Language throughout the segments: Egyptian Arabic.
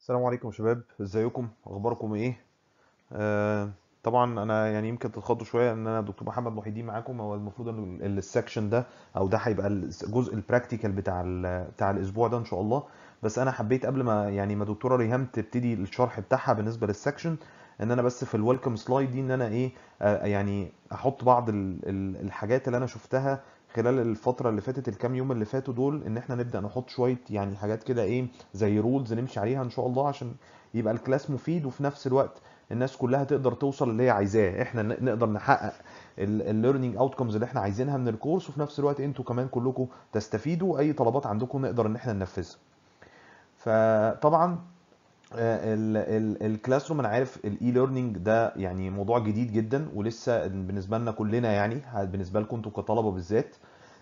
السلام عليكم يا شباب ازيكم اخباركم ايه آه طبعا انا يعني يمكن تتخضوا شويه ان انا دكتور محمد محي الدين معاكم هو المفروض ان ال- السكشن ده او ده هيبقى الجزء البراكتيكال بتاع ال- بتاع الاسبوع ده ان شاء الله بس انا حبيت قبل ما يعني ما دكتوره ريهام تبتدي الشرح بتاعها بالنسبه للسكشن ان انا بس في الويلكم سلايد دي ان انا ايه آه يعني احط بعض ال- ال- الحاجات اللي انا شفتها خلال الفترة اللي فاتت الكام يوم اللي فاتوا دول ان احنا نبدأ نحط شوية يعني حاجات كده ايه زي رولز نمشي عليها ان شاء الله عشان يبقى الكلاس مفيد وفي نفس الوقت الناس كلها تقدر توصل اللي هي عايزاه احنا ن- نقدر نحقق الليرنينج اوتكمز اللي احنا عايزينها من الكورس وفي نفس الوقت انتوا كمان كلكم تستفيدوا اي طلبات عندكم نقدر ان احنا ننفذها فطبعا الكلاس روم انا عارف الاي ليرنينج ده يعني موضوع جديد جدا ولسه بالنسبه لنا كلنا يعني بالنسبه لكم انتوا كطلبه بالذات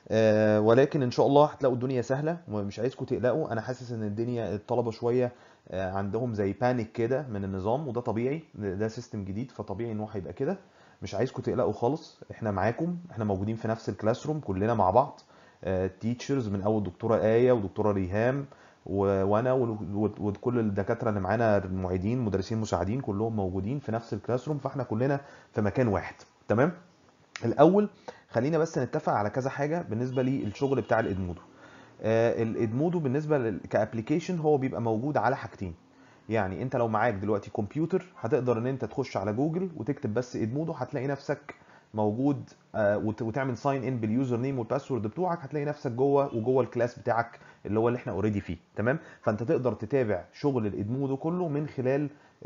آه، ولكن ان شاء الله هتلاقوا الدنيا سهله ومش عايزكم تقلقوا انا حاسس ان الدنيا الطلبه شويه آه، عندهم زي بانيك كده من النظام وده طبيعي ده سيستم جديد فطبيعي ان هو هيبقى كده مش عايزكم تقلقوا خالص احنا معاكم احنا موجودين في نفس الكلاس روم كلنا مع بعض تيتشرز من اول دكتوره آية ودكتوره ريهام و- وانا وال- وال- وكل الدكاتره اللي معانا المعيدين مدرسين مساعدين كلهم موجودين في نفس الكلاس روم فاحنا كلنا في مكان واحد تمام الاول خلينا بس نتفق على كذا حاجه بالنسبه للشغل بتاع الادمودو آه، الادمودو بالنسبه لل- كابليكيشن هو بيبقى موجود على حاجتين يعني انت لو معاك دلوقتي كمبيوتر هتقدر ان انت تخش على جوجل وتكتب بس ادمودو هتلاقي نفسك موجود آه، وت- وتعمل ساين ان باليوزر نيم والباسورد بتوعك هتلاقي نفسك جوه وجوه الكلاس بتاعك اللي هو اللي احنا اوريدي فيه تمام فانت تقدر تتابع شغل الادمودو كله من خلال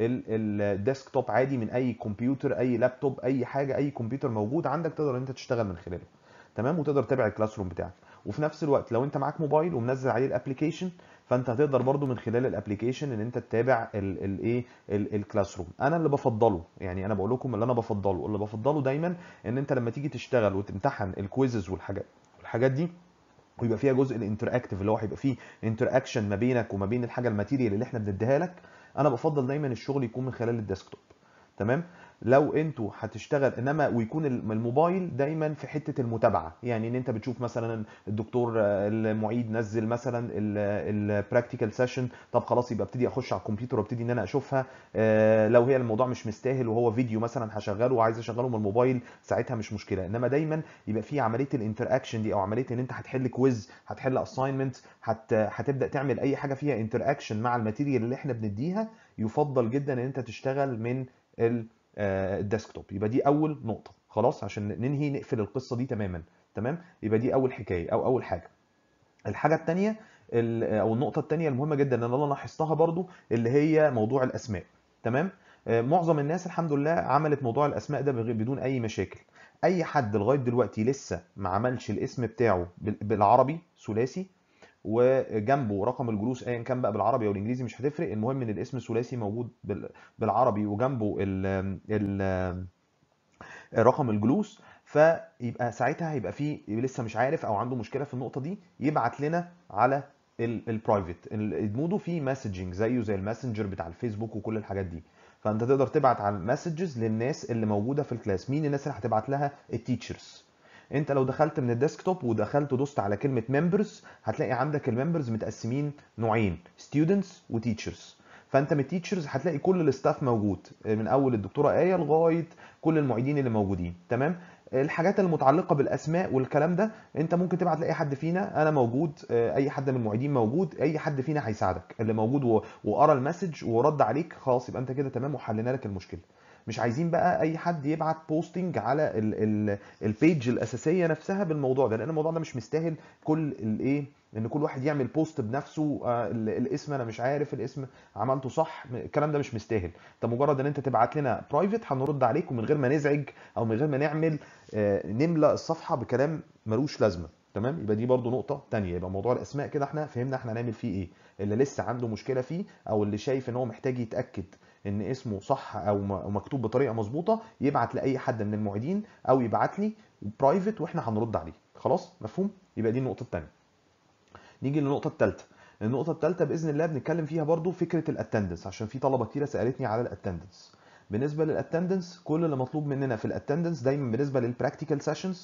الديسكتوب عادي من اي كمبيوتر اي لابتوب اي حاجه اي كمبيوتر موجود عندك تقدر ان انت تشتغل من خلاله تمام وتقدر تتابع الكلاس روم بتاعك وفي نفس الوقت لو انت معاك موبايل ومنزل عليه الابلكيشن فانت هتقدر برضو من خلال الابلكيشن ان انت تتابع الايه الكلاس روم انا اللي بفضله يعني انا بقول لكم اللي انا بفضله اللي بفضله دايما ان انت لما تيجي تشتغل وتمتحن الكويزز والحاجات والحاجات دي ويبقى فيها جزء الانتراكتيف اللي هو هيبقى فيه انتر اكشن ما بينك وما بين الحاجه الماتيريال اللي احنا بنديها لك انا بفضل دايما الشغل يكون من خلال الديسكتوب تمام لو انتوا هتشتغل انما ويكون الم- الموبايل دايما في حته المتابعه يعني ان انت بتشوف مثلا الدكتور آه، المعيد نزل مثلا البراكتيكال سيشن طب خلاص يبقى ابتدي اخش على الكمبيوتر وابتدي ان انا اشوفها آه، لو هي الموضوع مش مستاهل وهو فيديو مثلا هشغله وعايز اشغله من الموبايل ساعتها مش مشكله انما دايما يبقى في عمليه الانتر دي او عمليه ان انت هتحل كويز هتحل اساينمنت هت... هتبدا تعمل اي حاجه فيها انتر مع الماتيريال اللي احنا بنديها يفضل جدا ان انت تشتغل من ال- آه، الديسكتوب يبقى دي اول نقطه خلاص عشان ننهي نقفل القصه دي تماما تمام يبقى دي اول حكايه او اول حاجه الحاجه الثانيه او النقطه الثانيه المهمه جدا اللي انا لاحظتها برضو اللي هي موضوع الاسماء تمام آه، معظم الناس الحمد لله عملت موضوع الاسماء ده بغ- بدون اي مشاكل اي حد لغايه دلوقتي لسه ما عملش الاسم بتاعه بال- بالعربي ثلاثي وجنبه رقم الجلوس ايا كان بقى بالعربي او الانجليزي مش هتفرق المهم ان الاسم ثلاثي موجود بال- بالعربي وجنبه ال ال رقم الجلوس فيبقى ساعتها هيبقى فيه لسه مش عارف او عنده مشكله في النقطه دي يبعت لنا على البرايفت الادمودو فيه مسجنج زيه زي الماسنجر بتاع الفيسبوك وكل الحاجات دي فانت تقدر تبعت على المسجز للناس اللي موجوده في الكلاس مين الناس اللي هتبعت لها التيتشرز انت لو دخلت من الديسكتوب ودخلت ودوست على كلمه ممبرز هتلاقي عندك الممبرز متقسمين نوعين ستودنتس وتيتشرز فانت من التيتشرز هتلاقي كل الاستاف موجود من اول الدكتوره ايه لغايه كل المعيدين اللي موجودين تمام الحاجات المتعلقه بالاسماء والكلام ده انت ممكن تبعت لاي حد فينا انا موجود آه، اي حد من المعيدين موجود اي حد فينا هيساعدك اللي موجود و- وقرا المسج ورد عليك خلاص يبقى انت كده تمام وحلينا لك المشكله مش عايزين بقى اي حد يبعت بوستنج على ال ال البيج الاساسيه نفسها بالموضوع ده لان الموضوع ده مش مستاهل كل الايه ان كل واحد يعمل بوست بنفسه آه، ال- الاسم انا مش عارف الاسم عملته صح الكلام ده مش مستاهل انت مجرد ان انت تبعت لنا برايفت هنرد عليك ومن غير ما نزعج او من غير ما نعمل آه، نملى الصفحه بكلام ملوش لازمه تمام يبقى دي برضو نقطه تانية يبقى موضوع الاسماء كده احنا فهمنا احنا هنعمل فيه ايه اللي لسه عنده مشكله فيه او اللي شايف ان هو محتاج يتاكد ان اسمه صح او م- أو مكتوب بطريقه مظبوطه يبعت لاي حد من المعيدين او يبعت لي برايفت واحنا هنرد عليه خلاص مفهوم يبقى دي النقطه الثانيه نيجي للنقطه الثالثه النقطه الثالثه باذن الله بنتكلم فيها برضو فكره الاتندنس عشان في طلبه كتيره سالتني على الاتندنس بالنسبه للاتندنس كل اللي مطلوب مننا في الاتندنس دايما بالنسبه للبراكتيكال سيشنز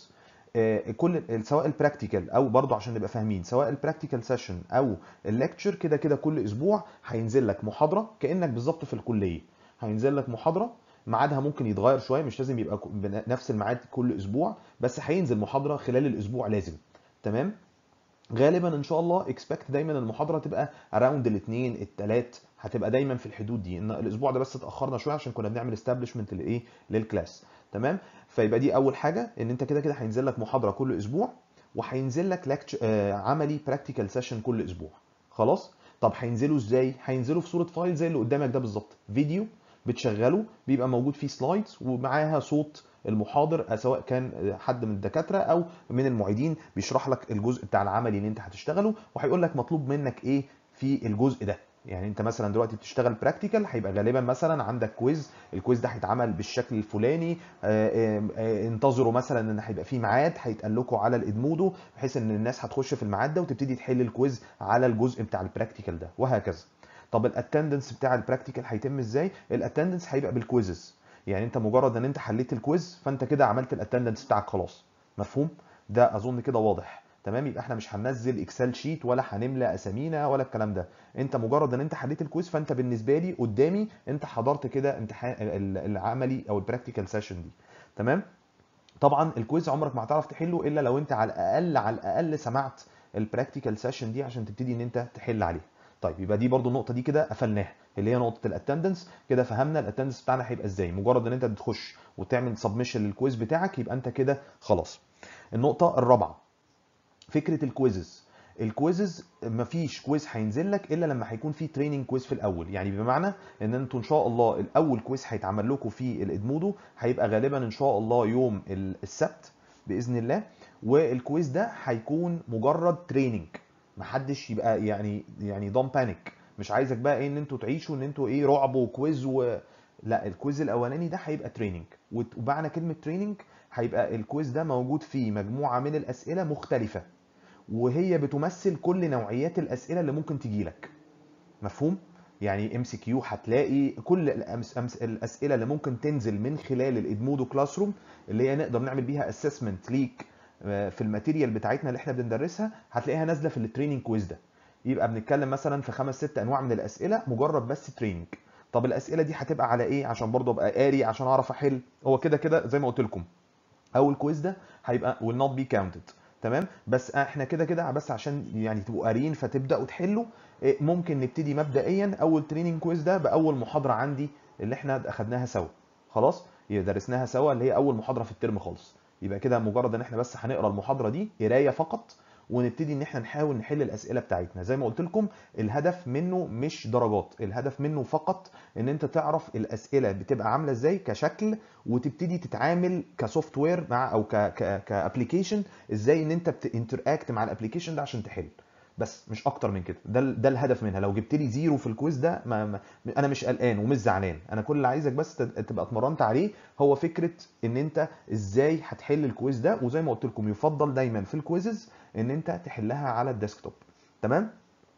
آه، كل ال- سواء البراكتيكال او برضو عشان نبقى فاهمين سواء البراكتيكال سيشن او الليكتشر كده كده كل اسبوع هينزل لك محاضره كانك بالظبط في الكليه هينزل لك محاضره ميعادها ممكن يتغير شويه مش لازم يبقى ك- بن- نفس الميعاد كل اسبوع بس هينزل محاضره خلال الاسبوع لازم تمام غالبا ان شاء الله اكسبكت دايما المحاضره تبقى اراوند الاثنين الثلاث هتبقى دايما في الحدود دي ان الاسبوع ده بس اتاخرنا شويه عشان كنا بنعمل استابلشمنت لايه للكلاس تمام فيبقى دي اول حاجه ان انت كده كده هينزل لك محاضره كل اسبوع وهينزل لك لكتش... آه عملي براكتيكال سيشن كل اسبوع خلاص طب هينزلوا ازاي هينزلوا في صوره فايل زي اللي قدامك ده بالظبط فيديو بتشغله بيبقى موجود فيه سلايدز ومعاها صوت المحاضر سواء كان حد من الدكاتره او من المعيدين بيشرح لك الجزء بتاع العملي اللي انت هتشتغله وهيقول لك مطلوب منك ايه في الجزء ده يعني انت مثلا دلوقتي بتشتغل براكتيكال هيبقى غالبا مثلا عندك كويز الكويز ده هيتعمل بالشكل الفلاني آه، آه، آه، انتظروا مثلا ان هيبقى في ميعاد هيتقال لكم على الادمودو بحيث ان الناس هتخش في الميعاد ده وتبتدي تحل الكويز على الجزء بتاع البراكتيكال ده وهكذا طب الاتندنس بتاع البراكتيكال هيتم ازاي الاتندنس هيبقى بالكويزز يعني انت مجرد ان انت حليت الكويز فانت كده عملت الاتندنس بتاعك خلاص مفهوم ده اظن كده واضح تمام يبقى احنا مش هننزل اكسل شيت ولا هنملى اسامينا ولا الكلام ده انت مجرد ان انت حليت الكويز فانت بالنسبه لي قدامي انت حضرت كده امتحان ال- العملي او البراكتيكال سيشن دي تمام طبعا الكويز عمرك ما هتعرف تحله الا لو انت على الاقل على الاقل سمعت البراكتيكال سيشن دي عشان تبتدي ان انت تحل عليها طيب يبقى دي برضو النقطه دي كده قفلناها اللي هي نقطه الاتندنس كده فهمنا الاتندنس بتاعنا هيبقى ازاي مجرد ان انت تخش وتعمل سبمشن للكويز بتاعك يبقى انت كده خلاص النقطه الرابعه فكره الكويزز الكويزز مفيش كويز هينزل لك الا لما هيكون في تريننج كويز في الاول يعني بمعنى ان انتوا ان شاء الله الاول كويز هيتعمل لكم في الادمودو هيبقى غالبا ان شاء الله يوم ال- السبت باذن الله والكويز ده هيكون مجرد تريننج محدش يبقى يعني يعني دون بانيك مش عايزك بقى ايه ان انتوا تعيشوا ان انتوا ايه رعب وكويز و لا الكويز الاولاني ده هيبقى تريننج ومعنى كلمه تريننج هيبقى الكويز ده موجود فيه مجموعه من الاسئله مختلفه وهي بتمثل كل نوعيات الاسئله اللي ممكن تجيلك مفهوم يعني ام سي كيو هتلاقي كل الأمس أمس الاسئله اللي ممكن تنزل من خلال الادمودو كلاس روم اللي هي نقدر نعمل بيها اسسمنت ليك آه، في الماتيريال بتاعتنا اللي احنا بندرسها هتلاقيها نازله في التريننج كويز ده يبقى بنتكلم مثلا في خمس ست انواع من الاسئله مجرد بس تريننج طب الاسئله دي هتبقى على ايه عشان برضه ابقى قاري عشان اعرف احل هو كده كده زي ما قلت لكم اول كويز ده هيبقى will not be counted تمام بس احنا كده كده بس عشان يعني تبقوا قاريين فتبداوا تحلوا إيه، ممكن نبتدي مبدئيا اول تريننج كويز ده باول محاضره عندي اللي احنا اخدناها سوا خلاص يبقى درسناها سوا اللي هي اول محاضره في الترم خالص يبقى كده مجرد ان احنا بس هنقرا المحاضره دي قرايه فقط ونبتدي ان احنا نحاول نحل الاسئله بتاعتنا زي ما قلت لكم الهدف منه مش درجات الهدف منه فقط ان انت تعرف الاسئله بتبقى عامله ازاي كشكل وتبتدي تتعامل كسوفت وير مع او ك ك كابلكيشن ازاي ان انت بتنتراكت مع الابلكيشن ده عشان تحل بس مش اكتر من كده ده ال- ده الهدف منها لو جبت لي زيرو في الكويز ده ما ما انا مش قلقان ومش زعلان انا كل اللي عايزك بس تت- تبقى اتمرنت عليه هو فكره ان انت ازاي هتحل الكويز ده وزي ما قلت لكم يفضل دايما في الكويزز ان انت تحلها على الديسكتوب تمام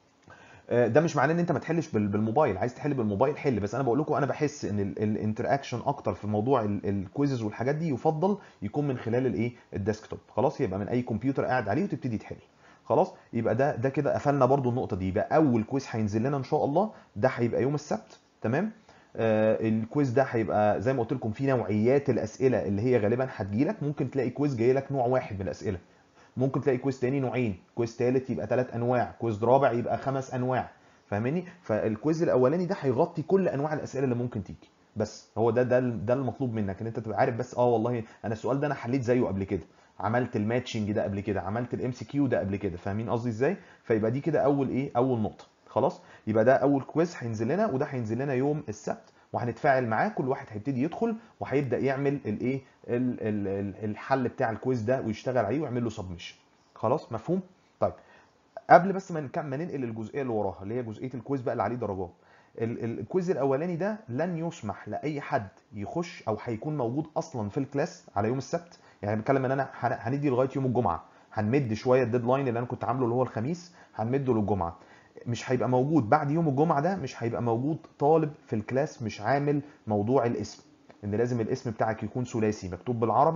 آه، ده مش معناه ان انت ما تحلش بال- بالموبايل عايز تحل بالموبايل حل بس انا بقول لكم انا بحس ان الانتراكشن اكتر في موضوع ال- الكويزز والحاجات دي يفضل يكون من خلال الايه الديسكتوب خلاص يبقى من اي كمبيوتر قاعد عليه وتبتدي تحل خلاص يبقى ده ده كده قفلنا برضو النقطه دي يبقى اول كويز هينزل لنا ان شاء الله ده هيبقى يوم السبت تمام آه الكويز ده هيبقى زي ما قلت لكم في نوعيات الاسئله اللي هي غالبا هتجيلك ممكن تلاقي كويز جاي لك نوع واحد من الاسئله ممكن تلاقي كويز تاني نوعين كويز تالت يبقى ثلاث انواع كويز رابع يبقى خمس انواع فاهماني فالكويز الاولاني ده هيغطي كل انواع الاسئله اللي ممكن تيجي بس هو ده ده ده المطلوب منك ان انت تبقى عارف بس اه والله انا السؤال ده انا حليت زيه قبل كده عملت الماتشنج ده قبل كده عملت الام سي كيو ده قبل كده فاهمين قصدي ازاي فيبقى دي كده اول ايه اول نقطه خلاص يبقى ده اول كويز هينزل لنا وده هينزل لنا يوم السبت وهنتفاعل معاه كل واحد هيبتدي يدخل وهيبدا يعمل الايه ال- ال- ال- الحل بتاع الكويز ده ويشتغل عليه ويعمل له سبمشن خلاص مفهوم طيب قبل بس ما نكمل ما ننقل الجزئيه اللي وراها اللي هي جزئيه الكويز بقى اللي عليه درجات ال- ال- الكويز الاولاني ده لن يسمح لاي حد يخش او هيكون موجود اصلا في الكلاس على يوم السبت يعني بتكلم ان انا هن- هندي لغايه يوم الجمعه هنمد شويه الديدلاين اللي انا كنت عامله اللي هو الخميس هنمده للجمعه مش هيبقى موجود بعد يوم الجمعه ده مش هيبقى موجود طالب في الكلاس مش عامل موضوع الاسم ان لازم الاسم بتاعك يكون ثلاثي مكتوب بالعربي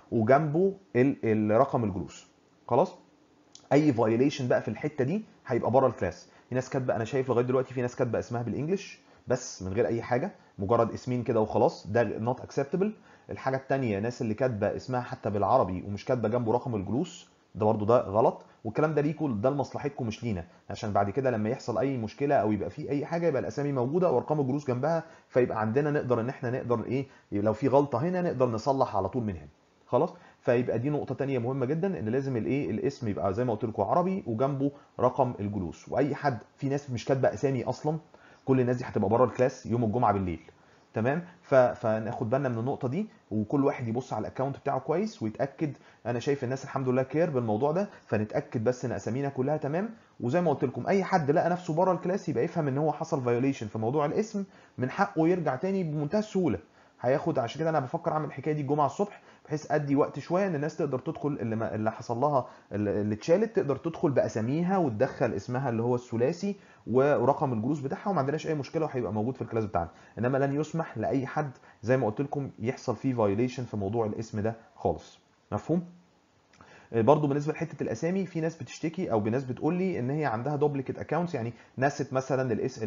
وجنبه ال- الرقم الجلوس خلاص اي فايوليشن بقى في الحته دي هيبقى بره الكلاس في ناس كاتبه انا شايف لغايه دلوقتي في ناس كاتبه اسمها بالانجلش بس من غير اي حاجه مجرد اسمين كده وخلاص ده نوت اكسبتبل الحاجه الثانيه ناس اللي كاتبه اسمها حتى بالعربي ومش كاتبه جنبه رقم الجلوس ده برضو ده غلط والكلام ده ليكم ده لمصلحتكم مش لينا عشان بعد كده لما يحصل اي مشكله او يبقى في اي حاجه يبقى الاسامي موجوده وارقام الجلوس جنبها فيبقى عندنا نقدر ان احنا نقدر ايه لو في غلطه هنا نقدر نصلح على طول من هنا خلاص فيبقى دي نقطه تانية مهمه جدا ان لازم الايه الاسم يبقى زي ما قلت لكم عربي وجنبه رقم الجلوس واي حد في ناس مش كاتبه اسامي اصلا كل الناس دي هتبقى بره الكلاس يوم الجمعه بالليل تمام ف... فناخد بالنا من النقطه دي وكل واحد يبص على الاكونت بتاعه كويس ويتاكد انا شايف الناس الحمد لله كير بالموضوع ده فنتاكد بس ان اسامينا كلها تمام وزي ما قلت لكم اي حد لقى نفسه بره الكلاس يبقى يفهم ان هو حصل فايوليشن في موضوع الاسم من حقه يرجع تاني بمنتهى السهوله هياخد عشان كده انا بفكر اعمل الحكايه دي الجمعه الصبح بحيث ادي وقت شويه ان الناس تقدر تدخل اللي, ما اللي حصل لها اللي اتشالت تقدر تدخل باساميها وتدخل اسمها اللي هو الثلاثي ورقم الجلوس بتاعها وما عندناش اي مشكله وهيبقى موجود في الكلاس بتاعنا انما لن يسمح لاي حد زي ما قلت لكم يحصل فيه فايوليشن في موضوع الاسم ده خالص مفهوم برضو بالنسبه لحته الاسامي في ناس بتشتكي او ناس بتقول لي ان هي عندها دوبليكيت اكونتس يعني نست مثلا الاس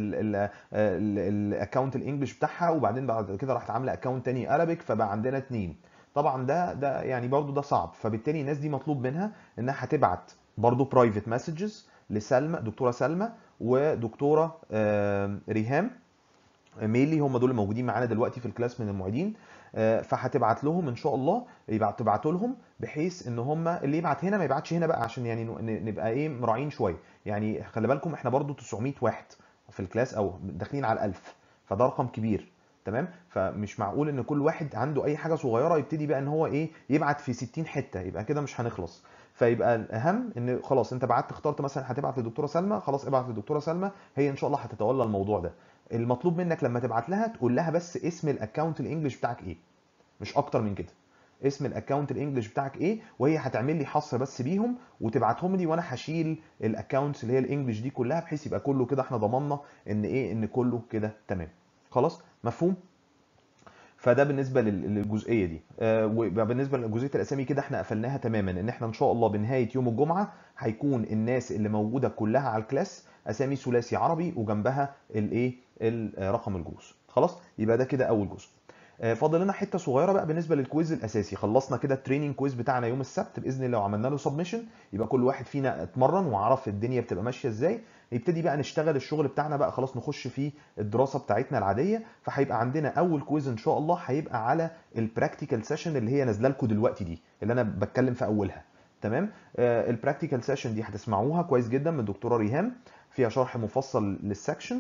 الاكونت الانجليش بتاعها وبعدين بعد كده راحت عامله اكونت تاني ارابيك فبقى عندنا اتنين طبعا ده ده يعني برضو ده صعب فبالتالي الناس دي مطلوب منها انها هتبعت برضو برايفت مسجز لسلمى دكتوره سلمى ودكتوره ريهام ميلي هم دول الموجودين معانا دلوقتي في الكلاس من المعيدين فهتبعت لهم ان شاء الله يبعت تبعتوا لهم بحيث ان هم اللي يبعت هنا ما يبعتش هنا بقى عشان يعني نبقى ايه مراعين شويه يعني خلي بالكم احنا برضو 900 واحد في الكلاس او داخلين على 1000 فده رقم كبير تمام فمش معقول ان كل واحد عنده اي حاجه صغيره يبتدي بقى ان هو ايه يبعت في 60 حته يبقى كده مش هنخلص فيبقى الاهم ان خلاص انت بعت اخترت مثلا هتبعت للدكتوره سلمى خلاص ابعت للدكتوره سلمى هي ان شاء الله هتتولى الموضوع ده المطلوب منك لما تبعت لها تقول لها بس اسم الاكونت الانجليش بتاعك ايه مش اكتر من كده اسم الاكونت الانجليش بتاعك ايه وهي هتعمل لي حصر بس بيهم وتبعتهم لي وانا هشيل الاكونتس اللي هي الانجليش دي كلها بحيث يبقى كله كده احنا ضمننا ان ايه ان كله كده تمام خلاص مفهوم فده بالنسبه للجزئيه دي آه وبالنسبه لجزئيه الاسامي كده احنا قفلناها تماما ان احنا ان شاء الله بنهايه يوم الجمعه هيكون الناس اللي موجوده كلها على الكلاس اسامي ثلاثي عربي وجنبها الايه رقم الجلوس خلاص يبقى ده كده اول جزء فاضل لنا حته صغيره بقى بالنسبه للكويز الاساسي خلصنا كده التريننج كويز بتاعنا يوم السبت باذن الله وعملنا له سبمشن يبقى كل واحد فينا اتمرن وعرف الدنيا بتبقى ماشيه ازاي نبتدي بقى نشتغل الشغل بتاعنا بقى خلاص نخش في الدراسه بتاعتنا العاديه فهيبقى عندنا اول كويز ان شاء الله هيبقى على البراكتيكال سيشن اللي هي نازله لكم دلوقتي دي اللي انا بتكلم في اولها تمام آه البراكتيكال سيشن دي هتسمعوها كويس جدا من الدكتوره ريهام فيها شرح مفصل للسكشن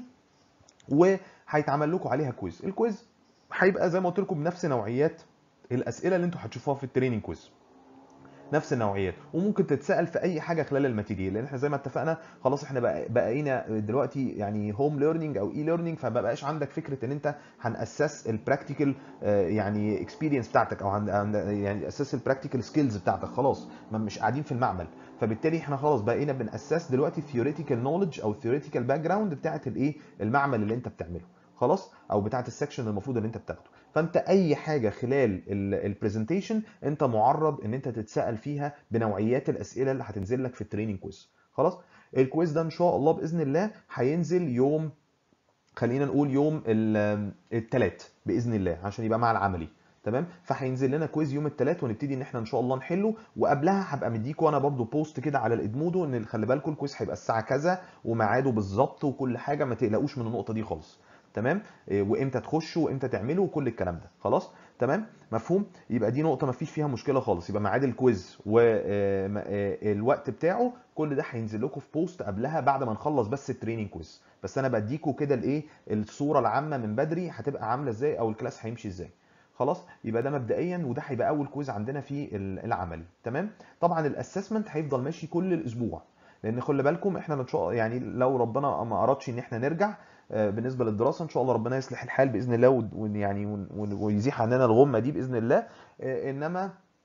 وهيتعمل لكم عليها كويز الكويز هيبقى زي ما قلت لكم بنفس نوعيات الاسئله اللي انتوا هتشوفوها في التريننج كويز نفس النوعيات وممكن تتسال في اي حاجه خلال الماتيريال لان احنا زي ما اتفقنا خلاص احنا بقينا دلوقتي يعني هوم ليرنينج او اي ليرنينج فما بقاش عندك فكره ان انت هناسس البراكتيكال يعني اكسبيرينس بتاعتك او يعني اساس البراكتيكال سكيلز بتاعتك خلاص ما مش قاعدين في المعمل فبالتالي احنا خلاص بقينا بناسس دلوقتي الثيوريتيكال نولج او الثيوريتيكال باك جراوند بتاعت الايه المعمل اللي انت بتعمله خلاص او بتاعت السكشن المفروض ان انت بتاخده فانت اي حاجه خلال البرزنتيشن انت معرض ان انت تتسال فيها بنوعيات الاسئله اللي هتنزل لك في التريننج كويز خلاص الكويز ده ان شاء الله باذن الله هينزل يوم خلينا نقول يوم الثلاث باذن الله عشان يبقى مع العملي تمام فهينزل لنا كويز يوم الثلاث ونبتدي ان احنا ان شاء الله نحله وقبلها هبقى مديكوا انا برضو بوست كده على الادمودو ان خلي بالكم الكويز هيبقى الساعه كذا وميعاده بالظبط وكل حاجه ما تقلقوش من النقطه دي خالص تمام وامتى تخشوا وامتى تعملوا وكل الكلام ده خلاص تمام مفهوم يبقى دي نقطه ما فيش فيها مشكله خالص يبقى ميعاد الكويز والوقت بتاعه كل ده هينزل لكم في بوست قبلها بعد ما نخلص بس التريننج كويز بس انا بديكوا كده الايه الصوره العامه من بدري هتبقى عامله ازاي او الكلاس هيمشي ازاي خلاص يبقى ده مبدئيا وده هيبقى اول كويز عندنا في العملي تمام طبعا الاسسمنت هيفضل ماشي كل الاسبوع لان خلي بالكم احنا ان شاء يعني لو ربنا ما ارادش ان احنا نرجع بالنسبه للدراسه ان شاء الله ربنا يصلح الحال باذن الله ويعني ويزيح عننا الغمه دي باذن الله انما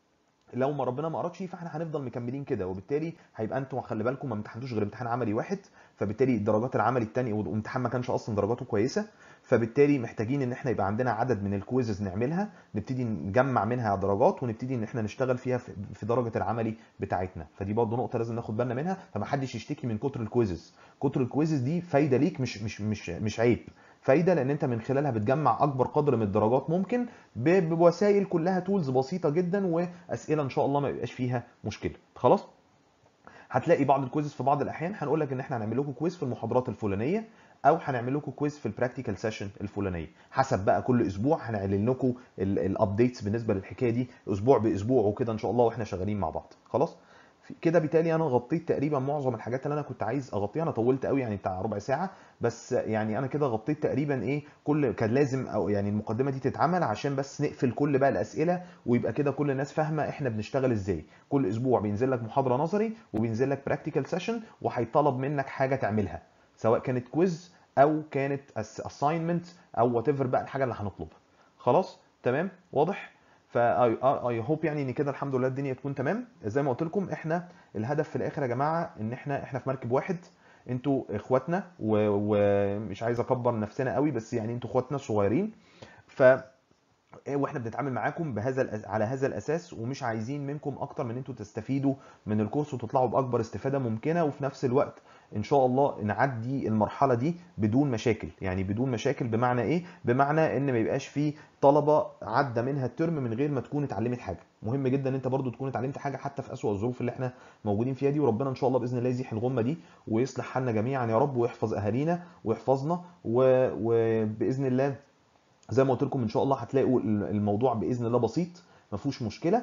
لو ما ربنا ما ارادش فاحنا هنفضل مكملين كده وبالتالي هيبقى انتوا خلي بالكم ما امتحنتوش غير امتحان عملي واحد فبالتالي الدرجات العملي الثاني وامتحان ما كانش اصلا درجاته كويسه فبالتالي محتاجين ان احنا يبقى عندنا عدد من الكويزز نعملها نبتدي نجمع منها درجات ونبتدي ان احنا نشتغل فيها في درجه العملي بتاعتنا فدي برضه نقطه لازم ناخد بالنا منها فما حدش يشتكي من كتر الكويزز كتر الكويزز دي فايده ليك مش مش مش مش عيب فايده لان انت من خلالها بتجمع اكبر قدر من الدرجات ممكن بوسائل كلها تولز بسيطه جدا واسئله ان شاء الله ما يبقاش فيها مشكله خلاص هتلاقي بعض الكويزز في بعض الاحيان هنقول لك ان احنا هنعمل لكم كويز في المحاضرات الفلانيه او هنعمل لكم كويز في البراكتيكال سيشن الفلانيه حسب بقى كل اسبوع هنعلن لكم الابديتس بالنسبه للحكايه دي اسبوع باسبوع وكده ان شاء الله واحنا شغالين مع بعض خلاص كده بالتالي انا غطيت تقريبا معظم الحاجات اللي انا كنت عايز اغطيها انا طولت قوي يعني بتاع ربع ساعه بس يعني انا كده غطيت تقريبا ايه كل كان لازم او يعني المقدمه دي تتعمل عشان بس نقفل كل بقى الاسئله ويبقى كده كل الناس فاهمه احنا بنشتغل ازاي كل اسبوع بينزل لك محاضره نظري وبينزل لك براكتيكال سيشن وهيطلب منك حاجه تعملها سواء كانت كويز او كانت اساينمنت او وات ايفر بقى الحاجه اللي هنطلبها خلاص تمام واضح فاي هوب يعني ان كده الحمد لله الدنيا تكون تمام زي ما قلت لكم احنا الهدف في الاخر يا جماعه ان احنا احنا في مركب واحد انتوا اخواتنا ومش عايز اكبر نفسنا قوي بس يعني انتوا اخواتنا الصغيرين ف واحنا بنتعامل معاكم بهذا على هذا الاساس ومش عايزين منكم اكتر من انتوا تستفيدوا من الكورس وتطلعوا باكبر استفاده ممكنه وفي نفس الوقت ان شاء الله نعدي المرحله دي بدون مشاكل يعني بدون مشاكل بمعنى ايه بمعنى ان ما يبقاش في طلبه عدى منها الترم من غير ما تكون اتعلمت حاجه مهم جدا ان انت برضو تكون اتعلمت حاجه حتى في اسوأ الظروف اللي احنا موجودين فيها دي وربنا ان شاء الله باذن الله يزيح الغمه دي ويصلح حالنا جميعا يا رب ويحفظ اهالينا ويحفظنا وباذن الله زي ما قلت لكم ان شاء الله هتلاقوا الموضوع باذن الله بسيط ما فيهوش مشكله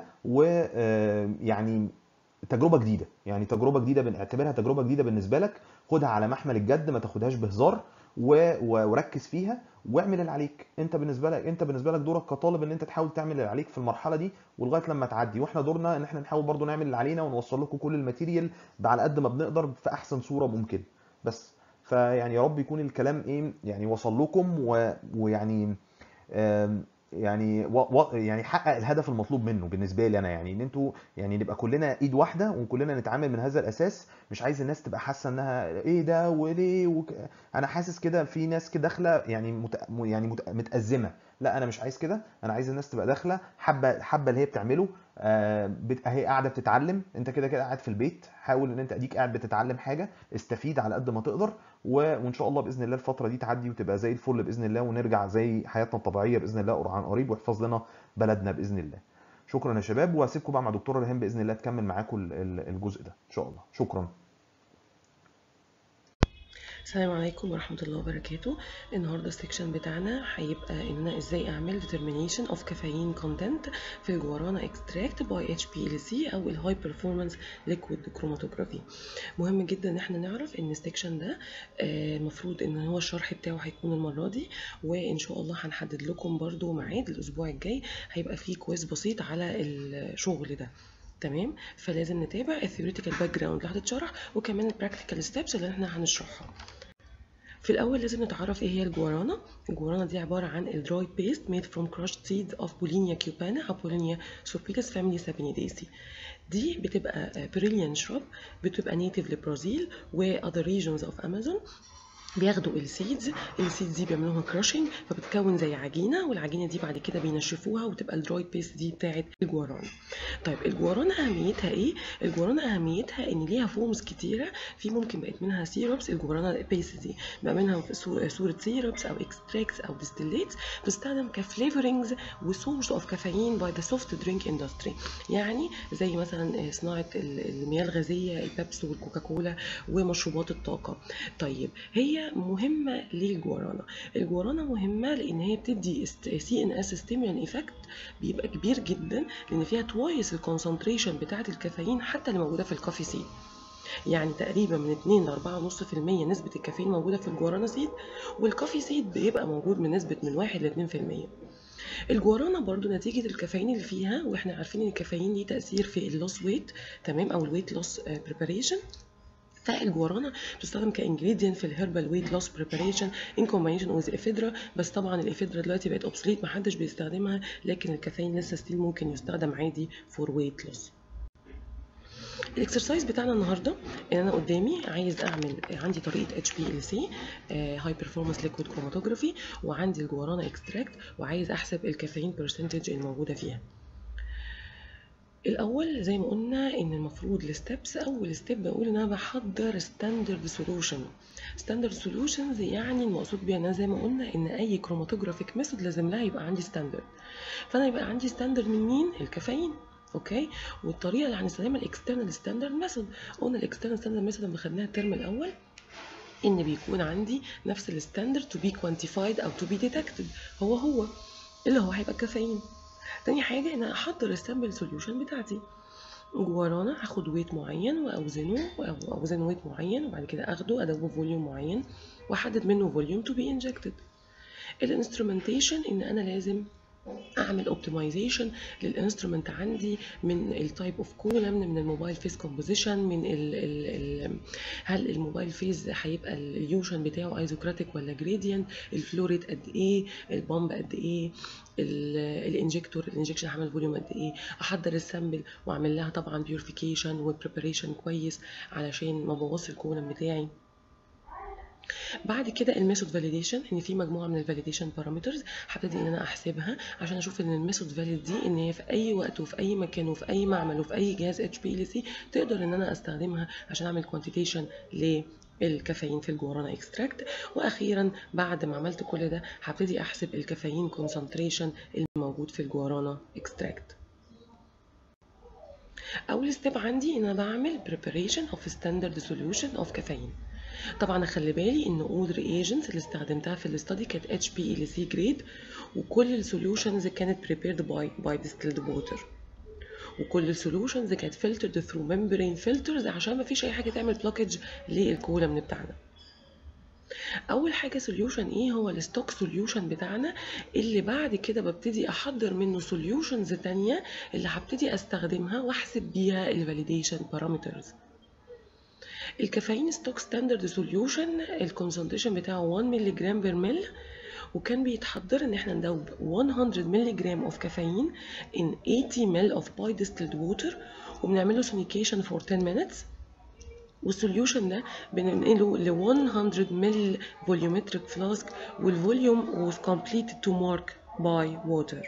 ويعني تجربه جديده يعني تجربه جديده بنعتبرها تجربه جديده بالنسبه لك خدها على محمل الجد ما تاخدهاش بهزار وركز فيها واعمل اللي عليك انت بالنسبه لك انت بالنسبه لك دورك كطالب ان انت تحاول تعمل اللي عليك في المرحله دي ولغايه لما تعدي واحنا دورنا ان احنا نحاول برضو نعمل اللي علينا ونوصل لكم كل الماتيريال على قد ما بنقدر في احسن صوره ممكن بس فيعني يا رب يكون الكلام ايه يعني وصل لكم ويعني يعني و... و... يعني حقق الهدف المطلوب منه بالنسبه لي انا يعني ان انتوا يعني نبقى كلنا ايد واحده وكلنا نتعامل من هذا الاساس مش عايز الناس تبقى حاسه انها ايه ده وليه وك... انا حاسس كده في ناس كده داخله يعني مت... يعني مت... متازمه لا انا مش عايز كده انا عايز الناس تبقى داخله حابه حابه اللي هي بتعمله آه بت... هي قاعده بتتعلم انت كده كده قاعد في البيت حاول ان انت اديك قاعد بتتعلم حاجه استفيد على قد ما تقدر و... وان شاء الله باذن الله الفتره دي تعدي وتبقى زي الفل باذن الله ونرجع زي حياتنا الطبيعيه باذن الله عن قريب ويحفظ لنا بلدنا باذن الله شكرا يا شباب وهسيبكم بقى مع دكتوره ريهام باذن الله تكمل معاكم الجزء ده ان شاء الله شكرا السلام عليكم ورحمة الله وبركاته النهاردة السكشن بتاعنا هيبقى ان انا ازاي اعمل determination of caffeine content في الجوارانا extract by HPLC او الهاي performance liquid chromatography مهم جدا ان احنا نعرف ان السكشن ده المفروض ان هو الشرح بتاعه هيكون المرة دي وان شاء الله هنحدد لكم برضو ميعاد الاسبوع الجاي هيبقى فيه كويز بسيط على الشغل ده تمام فلازم نتابع الثيوريتيكال باك جراوند اللي هتتشرح وكمان البراكتيكال ستيبس اللي احنا هنشرحها في الاول لازم نتعرف ايه هي الجوارانا الجوارانا دي عباره عن الدراي بيست made from crushed seeds of Boulinia cupana او Boulinia sulpicus family Sabinidaceae دي بتبقى بريليان شرب بتبقى نيتيف لبرازيل و other regions of Amazon بياخدوا السيدز السيدز دي بيعملوها كراشنج فبتكون زي عجينه والعجينه دي بعد كده بينشفوها وتبقى الدراي بيست دي بتاعه الجواران طيب الجواران اهميتها ايه الجواران اهميتها ان ليها فورمز كتيره في ممكن بقت منها سيربس الجواران بيست دي بقى منها في صوره سيربس او اكستراكتس او ديستيليتس بتستخدم كفليفرنجز وسورس اوف كافيين باي ذا سوفت درينك اندستري يعني زي مثلا صناعه المياه الغازيه البيبسي والكوكاكولا ومشروبات الطاقه طيب هي مهمه ليه الجوارانا الجوارانا مهمه لان هي بتدي سي ان اس ستيمولان ايفكت بيبقى كبير جدا لان فيها توايس الكونسنتريشن بتاعه الكافيين حتى اللي موجوده في الكافي سيد يعني تقريبا من 2 ل 4.5% نسبة الكافيين موجودة في الجوارانا سيد والكافي سيد بيبقى موجود من نسبة من 1 ل 2% الجوارانا برضو نتيجة الكافيين اللي فيها واحنا عارفين ان الكافيين ليه تأثير في اللوس ويت تمام او الويت لوس بريباريشن فالجوارانا بتستخدم كانجريدينت في الهيربال ويت لوس بريباريشن ان كومباينيشن ويز افيدرا بس طبعا الافيدرا دلوقتي بقت اوبسوليت محدش بيستخدمها لكن الكافيين لسه ستيل ممكن يستخدم عادي فور ويت لوس الاكسرسايز بتاعنا النهارده ان انا قدامي عايز اعمل عندي طريقه اتش بي ال سي هاي بيرفورمانس ليكويد كروماتوجرافي وعندي الجوارانا اكستراكت وعايز احسب الكافيين برسنتج الموجوده فيها الاول زي ما قلنا ان المفروض الستبس اول ستيب بقول ان انا بحضر ستاندرد سولوشن ستاندرد سولوشنز يعني المقصود بيها ان زي ما قلنا ان اي كروماتوجرافيك ميثود لازم لها يبقى عندي ستاندرد فانا يبقى عندي ستاندرد من مين الكافيين اوكي والطريقه اللي هنستخدمها الاكسترنال ستاندرد ميثود قلنا الاكسترنال ستاندرد ميثود لما خدناها الترم الاول ان بيكون عندي نفس الستاندرد تو بي كوانتيفايد او تو بي ديتكتد هو هو اللي هو هيبقى الكافيين تاني حاجه ان انا احضر السامبل سوليوشن بتاعتي جوارانا هاخد ويت معين واوزنه او اوزن ويت معين وبعد كده اخده ادوبه فوليوم معين واحدد منه فوليوم تو بي انجكتد الانسترومنتيشن ان انا لازم اعمل اوبتمايزيشن للانسترومنت عندي من التايب اوف كولم من الموبايل فيس كومبوزيشن من ال ال ال هل الموبايل فيز هيبقى اليوشن بتاعه ايزوكراتيك ولا جريدينت الفلوريت قد ايه البامب قد ايه الانجكتور الانجكشن هعمل فوليوم قد ايه احضر السامبل واعمل لها طبعا بيوريفيكيشن وبريباريشن كويس علشان ما ابوظش الكولم بتاعي بعد كده الميثود فاليديشن ان في مجموعه من الفاليديشن بارامترز هبتدي ان انا احسبها عشان اشوف ان الميثود فاليد دي ان هي في اي وقت وفي اي مكان وفي اي معمل وفي اي جهاز اتش بي ال سي تقدر ان انا استخدمها عشان اعمل كوانتيتيشن الكافيين في الجوارانا اكستراكت واخيرا بعد ما عملت كل ده هبتدي احسب الكافيين كونسنتريشن الموجود في الجوارانا اكستراكت اول ستيب عندي ان انا بعمل preparation of standard solution of caffeine طبعا خلي بالي ان all reagents اللي استخدمتها في الاستادي كانت اتش بي ال سي جريد وكل السوليوشنز كانت prepared by by distilled water وكل السوليوشنز كانت filtered through membrane filters عشان ما فيش اي حاجه تعمل بلوكج للكولم بتاعنا اول حاجه سوليوشن ايه هو الستوك سوليوشن بتاعنا اللي بعد كده ببتدي احضر منه سوليوشنز تانية اللي هبتدي استخدمها واحسب بيها الفاليديشن بارامترز الكافيين ستوك ستاندرد سوليوشن الكونسنتريشن بتاعه 1 مللي جرام بير مل وكان بيتحضر ان احنا ندوب 100 مللي جرام اوف كافيين in 80 مل اوف باي ديستلد ووتر وبنعمله سونيكيشن فور 10 minutes والسوليوشن ده بننقله ل 100 مل فوليومتريك فلاسك والفوليوم was completed to mark by water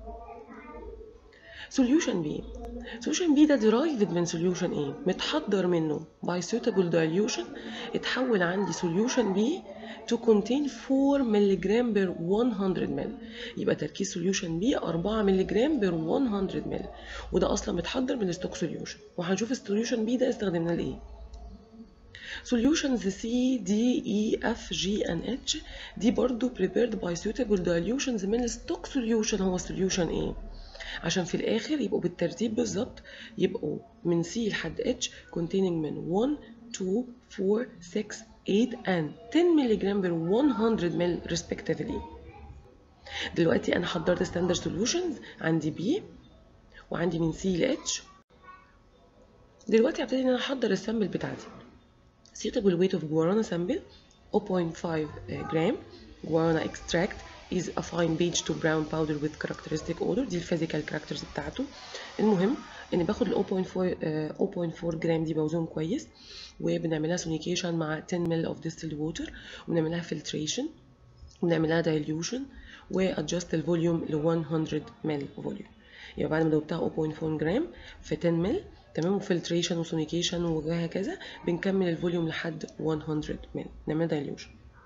solution B solution B ده derived من solution A متحضر منه by suitable dilution اتحول عندي solution B to contain 4 ملغ per 100 مل يبقى تركيز solution B 4 ملغ per 100 مل وده اصلا متحضر من الستوك solution وهنشوف السوليوشن B ده استخدمناه لايه solutions C, D, E, F, G and H دي برضو prepared by suitable dilutions من الستوك solution هو solution A عشان في الآخر يبقوا بالترتيب بالظبط يبقوا من C لحد H containing من 1, 2, 4, 6, 8 and 10 ملغ per 100 مل respectively دلوقتي أنا حضرت standard solutions عندي B وعندي من C ل H دلوقتي هبتدي إن أنا أحضر السامبل بتاعتي suitable weight of guarana sample 0.5 gram guarana extract is a fine beige to brown powder with characteristic odor دي الفيزيكال كاركترز بتاعته المهم ان باخد ال 0.4 0.4 جرام دي بوزنهم كويس وبنعملها سونيكيشن مع 10 مل of distilled water وبنعملها filtration وبنعملها dilution وادجست الفوليوم ل 100 مل فوليوم يبقى بعد ما دوبتها 0.4 جرام في 10 مل تمام وفلتريشن وسونيكيشن وهكذا بنكمل الفوليوم لحد 100 مل نعمل دايليوشن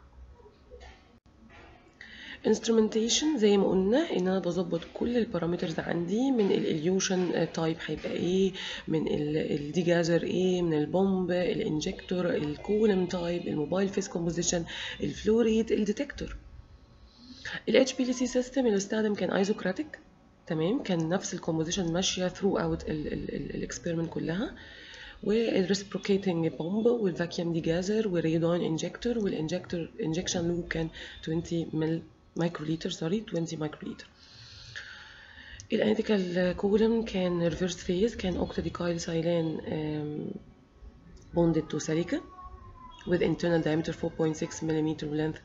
انسترومنتيشن زي ما قلنا ان انا بظبط كل البارامترز عندي من الاليوشن تايب هيبقى ايه من الديجازر ايه من البومب الانجكتور الكولم تايب الموبايل فيس كومبوزيشن الفلوريت الديتكتور الاتش بي ال سي سيستم اللي استخدم كان ايزوكراتيك تمام كان نفس الكومبوزيشن ماشيه ثرو اوت الاكسبيرمنت كلها والريسبروكيتنج بومب والفاكيوم ديجازر والريدون انجكتور والانجكتور انجكشن لوب كان 20 مل مايكروليتر سوري 20 مايكروليتر الاناليتيكال كولم كان ريفرس فيز كان اوكتاديكايل سايلان bonded to silica with internal diameter 4.6 mm length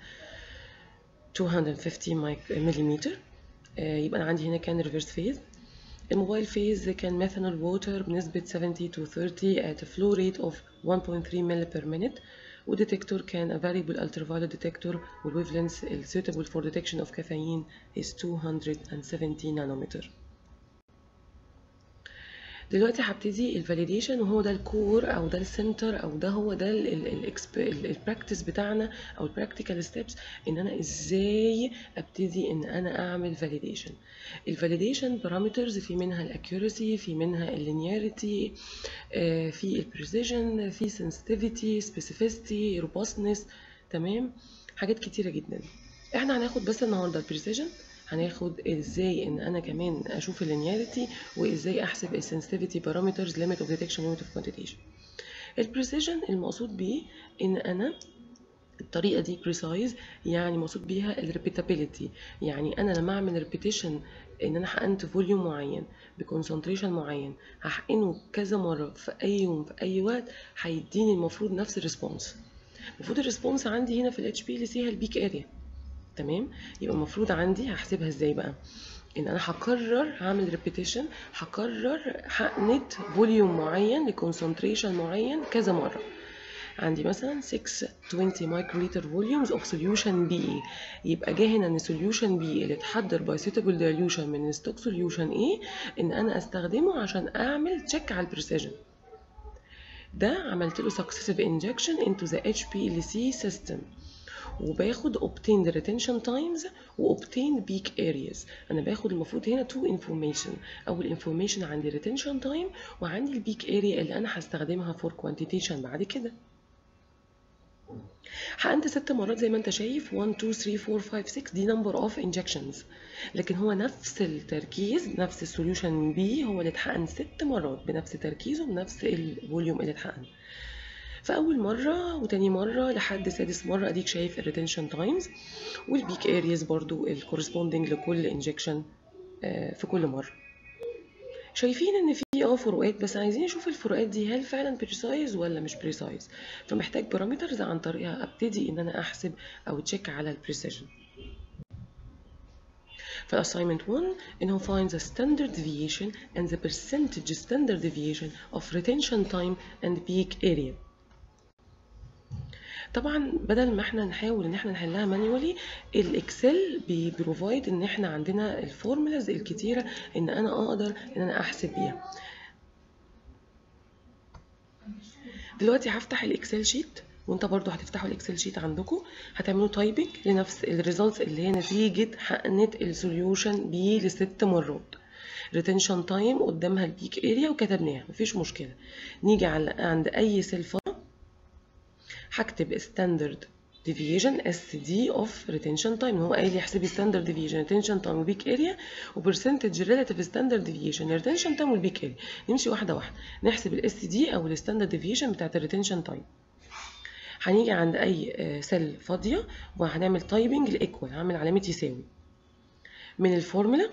250 mm يبقى انا عندي هنا كان reverse phase الموبايل فيز كان ميثانول ووتر بنسبة 70 to 30 at a flow rate of 1.3 ml per minute وديتكتور كان a variable ultraviolet detector wavelength suitable for detection of caffeine is 270 nanometer دلوقتي هبتدي الفاليديشن وهو ده الكور او ده السنتر او ده هو ده البراكتس بتاعنا او البراكتيكال ستيبس ان انا ازاي ابتدي ان انا اعمل فاليديشن الفاليديشن بارامترز في منها الاكيورسي في منها اللينياريتي في البريسيجن في sensitivity specificity robustness تمام حاجات كتيره جدا احنا هناخد بس النهارده البريسيجن هناخد ازاي ان انا كمان اشوف اللينياريتي وازاي احسب السنسيتيفيتي بارامترز ليميت اوف ديتكشن ليميت اوف كوانتيتيشن البريسيجن المقصود بيه ان انا الطريقه دي بريسايز يعني مقصود بيها الريبيتابيليتي يعني انا لما اعمل ريبيتيشن ان انا حقنت فوليوم معين بكونسنتريشن معين هحقنه كذا مره في اي يوم في اي وقت هيديني المفروض نفس الريسبونس المفروض الريسبونس عندي هنا في الاتش بي اللي فيها البيك اريا تمام يبقى المفروض عندي هحسبها ازاي بقى ان انا هقرر هعمل ريبيتيشن هقرر حقنت فوليوم معين لكونسنتريشن معين كذا مره عندي مثلا 620 مايكروليتر فوليومز اوف سوليوشن بي اي يبقى جه هنا ان سوليوشن بي اللي اتحضر باي سيتابل ديليوشن من ستوك سوليوشن اي ان انا استخدمه عشان اعمل تشيك على البريسيجن ده عملت له successive injection into the HPLC system وباخد obtained retention times و obtained peak areas انا باخد المفروض هنا two information اول information عندي retention time وعندي البيك area اللي انا هستخدمها for quantitation بعد كده حقنت ست مرات زي ما انت شايف 1 2 3 4 5 6 دي number of injections لكن هو نفس التركيز نفس السوليوشن بي هو اللي اتحقن ست مرات بنفس تركيزه بنفس الفوليوم اللي اتحقن فأول مرة وتاني مرة لحد سادس مرة أديك شايف الريتنشن تايمز والبيك ارياز برضو الكورسبوندنج لكل انجكشن في كل مرة شايفين ان في اه فروقات بس عايزين نشوف الفروقات دي هل فعلا بريسايز ولا مش بريسايز فمحتاج بارامترز عن طريقها ابتدي ان انا احسب او تشيك على البريسيجن فالassignment 1 انه finds the standard deviation and the percentage standard deviation of retention time and peak area طبعا بدل ما احنا نحاول ان احنا نحلها مانيوالي الاكسل بيبروفايد ان احنا عندنا الفورمولاز الكتيره ان انا اقدر ان انا احسب بيها دلوقتي هفتح الاكسل شيت وانت برضو هتفتحوا الاكسل شيت عندكم هتعملوا تايبنج لنفس الريزلتس اللي هي نتيجه حقنه السوليوشن بي لست مرات ريتنشن تايم قدامها البيك اريا وكتبناها مفيش مشكله نيجي على عند اي سيل هكتب ستاندرد deviation اس دي اوف ريتنشن تايم هو قايل لي احسبي ستاندرد ديفيشن ريتنشن تايم وبيك اريا وبرسنتج ريلاتيف ستاندرد ديفيشن ريتنشن تايم والبيك اريا نمشي واحده واحده نحسب الاس دي او الستاندرد ديفيشن بتاعت الريتنشن تايم هنيجي عند اي سيل فاضيه وهنعمل تايبنج لايكوال هعمل علامه يساوي من الفورمولا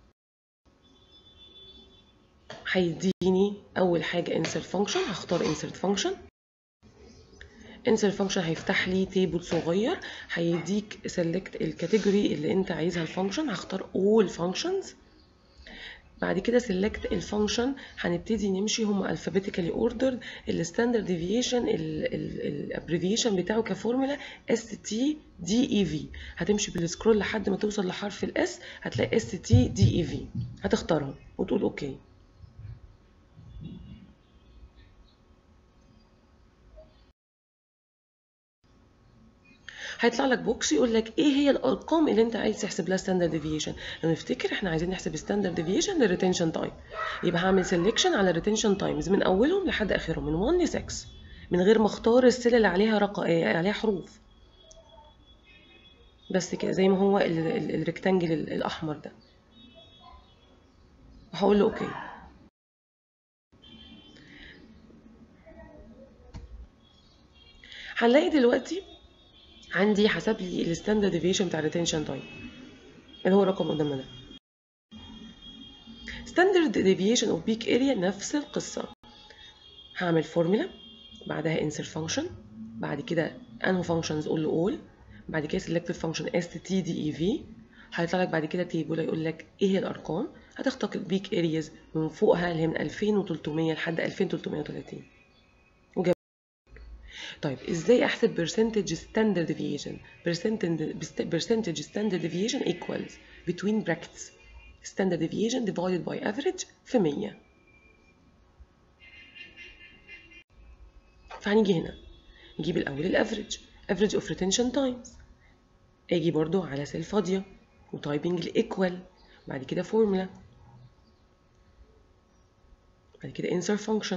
هيديني اول حاجه insert function هختار insert function insert function هيفتح لي تيبل صغير هيديك select الكاتيجوري اللي انت عايزها الفانكشن هختار all functions بعد كده select الفانكشن هنبتدي نمشي هم alphabetically ordered الستاندرد deviation الابريفيشن بتاعه كفورمولا اس تي دي اي في هتمشي بالسكرول لحد ما توصل لحرف الاس هتلاقي اس تي دي اي في هتختارها وتقول اوكي هيطلع لك بوكس يقول لك ايه هي الارقام اللي انت عايز تحسب لها ستاندرد ديفيشن لو نفتكر احنا عايزين نحسب ستاندرد ديفيشن للريتنشن تايم يبقى هعمل سيلكشن على الريتنشن تايمز من اولهم لحد اخرهم من 1 ل 6 من غير ما اختار السيل اللي عليها رقم عليها حروف بس كده زي ما هو الريكتانجل الاحمر ده وهقول له اوكي هنلاقي دلوقتي عندي حسب لي الستاندرد ديفيشن بتاع الريتنشن تايم اللي هو الرقم قدامنا ده ستاندرد ديفيشن اوف بيك اريا نفس القصه هعمل فورمولا بعدها insert function بعد كده انه functions قول له all بعد كده selected function stdev هيطلع لك بعد كده تيبل يقول لك ايه هي الارقام هتختار البيك ارياز من فوقها اللي هي من 2300 لحد 2330 وجاب طيب ازاي احسب percentage standard deviation percentage percentage standard deviation equals between brackets standard deviation divided by average في 100 فهنيجي هنا نجيب الاول الافريج average of retention times اجي برضو على سيل فاضيه وتايبنج الايكوال بعد كده فورمولا بعد كده insert function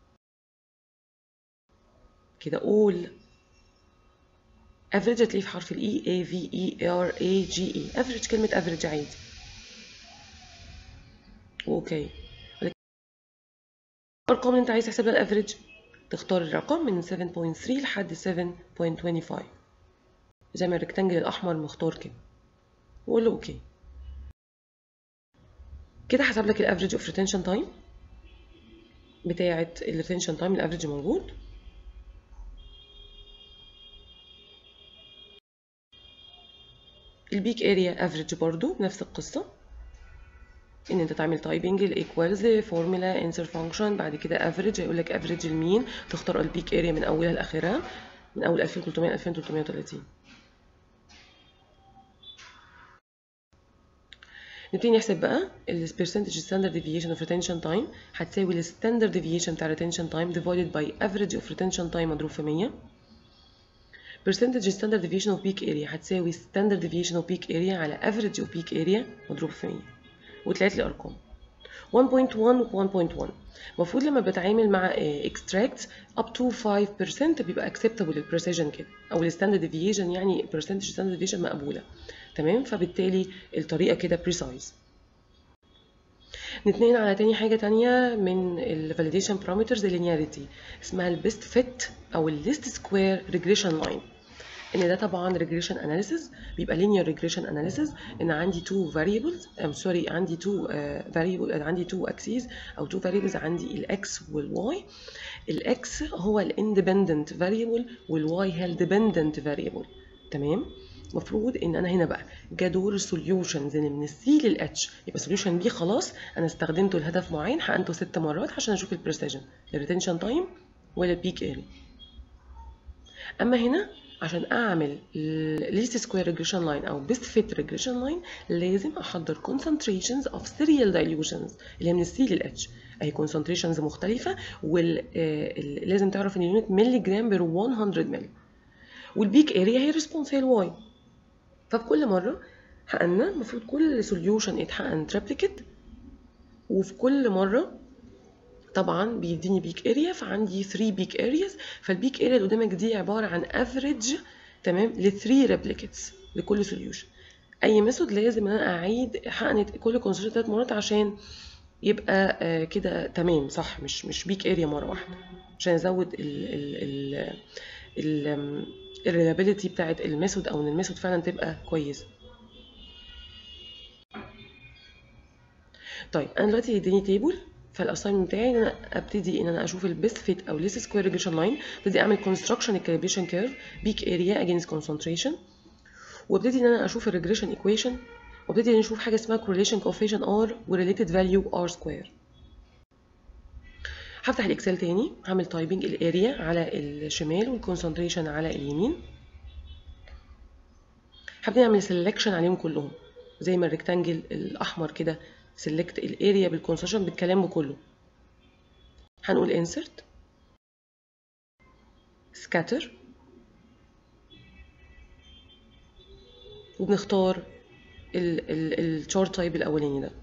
كده all average هتلاقيه في حرف ال E A V E R A G E average كلمة average عادي اوكي الارقام اللي انت عايز تحسبها الافريج تختار الرقم من 7.3 لحد 7.25 زي ما الريكتانجل الاحمر مختار كده وقول له اوكي كده حسب لك الافريج اوف ريتنشن تايم بتاعه الريتنشن تايم الافريج موجود البيك اريا افريج برضو نفس القصه ان انت تعمل تايبنج الايكوالز فورمولا انسر فانكشن بعد كده افريج هيقول لك افريج المين تختار البيك اريا من اولها لاخرها من اول 2300 ل 2330 نبتدي نحسب بقى ال percentage standard deviation of retention time هتساوي ال standard deviation بتاع retention time divided by average of retention time مضروب في 100 percentage standard deviation of peak area هتساوي standard deviation of peak area على average of peak area مضروب في 100 وطلعت لي ارقام 1.1 و 1.1 المفروض لما بتعامل مع extracts up to 5% بيبقى acceptable البريسيجن كده او الستاندرد ديفيشن يعني percentage standard deviation مقبوله تمام فبالتالي الطريقه كده precise نتنقل على تاني حاجة تانية من ال validation parameters linearity اسمها ال best fit أو ال least square regression line ان ده طبعا regression analysis بيبقى linear regression analysis ان عندي two variables I'm sorry عندي two uh, variable عندي two axes او two variables عندي الاكس والواي الاكس هو ال independent variable والواي هي ال dependent variable تمام المفروض ان انا هنا بقى جا دور السوليوشنز ان من السي للاتش يبقى سوليوشن بي خلاص انا استخدمته لهدف معين حقنته ست مرات عشان اشوف البريسيجن الريتنشن تايم ولا البيك اري اما هنا عشان اعمل ليست سكوير ريجريشن لاين او بيست فيت ريجريشن لاين لازم احضر concentrations of serial dilutions اللي هي من السي للاتش اهي concentrations مختلفه ولازم تعرف ان اليونت ملي جرام بير 100 ملي والبيك اريا هي ريسبونس هي الواي فبكل مره حقنا المفروض كل سوليوشن يتحقن تريبليكيت وفي كل مره طبعا بيديني بيك اريا فعندي 3 بيك ارياز فالبيك اريا اللي قدامك دي عباره عن افريج تمام ل 3 ريبليكيتس لكل سوليوشن اي ميثود لازم ان انا اعيد حقن كل كونسنتريشن ثلاث مرات عشان يبقى آه كده تمام صح مش مش بيك اريا مره واحده عشان ازود ال ال ال الريلابيلتي بتاعت الميثود او ان الميثود فعلا تبقى كويسه طيب انا دلوقتي يديني تيبل فالاساينمنت بتاعي ان انا ابتدي ان انا اشوف البيست فيت او ليست سكوير ريجريشن لاين ابتدي اعمل كونستراكشن الكاليبريشن كيرف بيك اريا اجينست كونسنتريشن وابتدي ان انا اشوف الريجريشن ايكويشن وابتدي نشوف حاجه اسمها correlation coefficient r وريليتد فاليو r سكوير هفتح الاكسل تاني هعمل تايبنج الاريا على الشمال والكونسنتريشن على اليمين هبتدي اعمل سelection عليهم كلهم زي ما الريكتانجل الاحمر كده سيلكت الاريا بالكونسنتريشن بالكلام كله هنقول insert scatter وبنختار الشارت تايب الاولاني ده